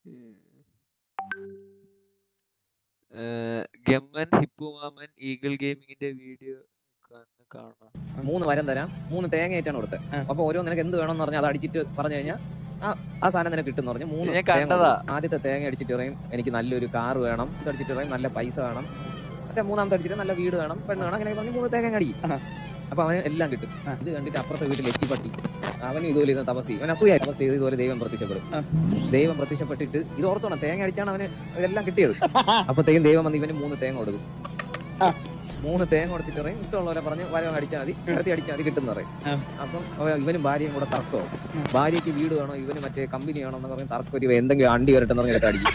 ഗമ്മൻ ഹിപ്പുമാമൻ eagle ഗെയിമിങ്ങിന്റെ video കാണാം മൂന്ന് മരം തരാം മൂന്ന് തേങ്ങ ആയിട്ടാണ് കൊടുത്തത് അപ്പൊ ഓരോ നിനക്ക് എന്ത് വേണമെന്ന് പറഞ്ഞാൽ അത് അടിച്ചിട്ട് പറഞ്ഞു കഴിഞ്ഞാൽ ആ ആ സാധനം നിനക്ക് കിട്ടും പറഞ്ഞു മൂന്ന് ഞാൻ തേങ്ങ കണ്ടതാ. കൊടുത്തു. ആദ്യത്തെ തേങ്ങ അടിച്ചിട്ട് പറയും എനിക്ക് നല്ലൊരു കാർ വേണം ഇത് അടിച്ചിട്ട് പറയും നല്ല പൈസ വേണം മറ്റേ മൂന്നാമത്തെ അടിച്ചിട്ട് നല്ല വീട് വേണം പെണ്ണ് വേണം അങ്ങനെ പറഞ്ഞ് മൂന്ന് തേങ്ങ അടിക്കും അപ്പൊ അവന് എല്ലാം കിട്ടും ഇത് കണ്ടിട്ട് അപ്പുറത്തെ വീട്ടിൽ എത്തിപ്പട്ടി അവനും ഇതുപോലെ ഇരുന്ന് തപസ് ചെയ്യും അവൻ അസൂയായി തപസ് ചെയ്ത് ഇതുപോലെ ദൈവം പ്രത്യക്ഷപ്പെടും ദൈവം പ്രത്യക്ഷപ്പെട്ടിട്ട് ഇത് ഓർത്തോണം തേങ്ങ അടിച്ചാണ് അവന് ഇതെല്ലാം കിട്ടിയത് അപ്പത്തേക്കും ദൈവം വന്ന് ഇവന് മൂന്ന് തേങ്ങ കൊടുക്കും മൂന്ന് തേങ്ങ കൊടുത്തിട്ട് പറയും ഇഷ്ടമുള്ളവരെ പറഞ്ഞ് വരം അടിച്ചാൽ മതി അടുത്തി അടിച്ചാൽ മതി കിട്ടുന്ന പറയും അപ്പം അവ- ഇവനും ഭാര്യയും കൂടെ തർക്കമോ ഭാര്യയ്ക്ക് വീട് വേണോ ഇവന് മറ്റേ കമ്പനി വേണോ എന്ന് പറഞ്ഞ് തർക്കം ഒരു എന്തെങ്കിലും അണ്ടി വരട്ടെ എന്ന് പറഞ്ഞ് എടുത്ത് അടിക്കും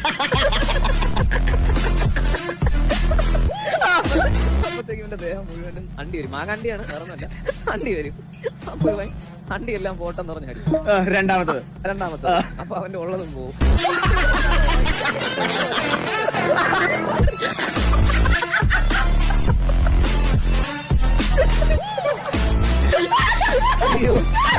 അപ്പത്തേക്കും ഇവന്റെ ദേഹം മുഴുവനും അണ്ടി വരും മാങ്ങാണ്ടിയാണ് വേറെ ഒന്നുമല്ല അണ്ടി വരും അപ്പൊ ഇവൻ അണ്ടി എല്ലാം പോട്ടെന്ന് പറഞ്ഞ് അടിക്കും രണ്ടാമത്തത് രണ്ടാമത്തെ അപ്പൊ അവന്റെ ഉള്ളതും പോവും അയ്യോ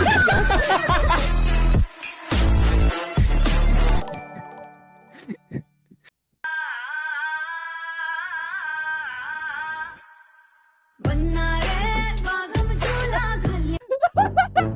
बनणारे वाघम झुला घाल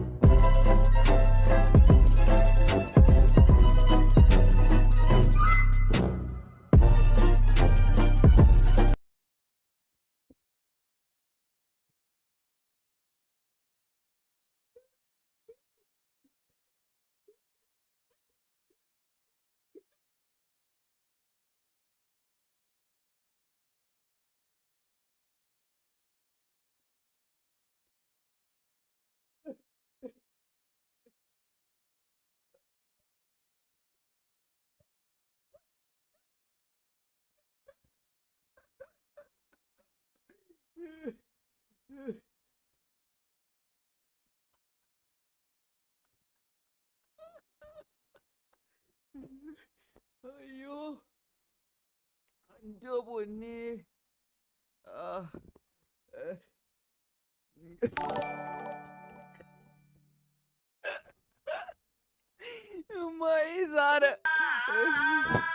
അയ്യോ അഞ്ചോ പൊന്നി ആ, ഏ. ഉമ്മായി സാറ്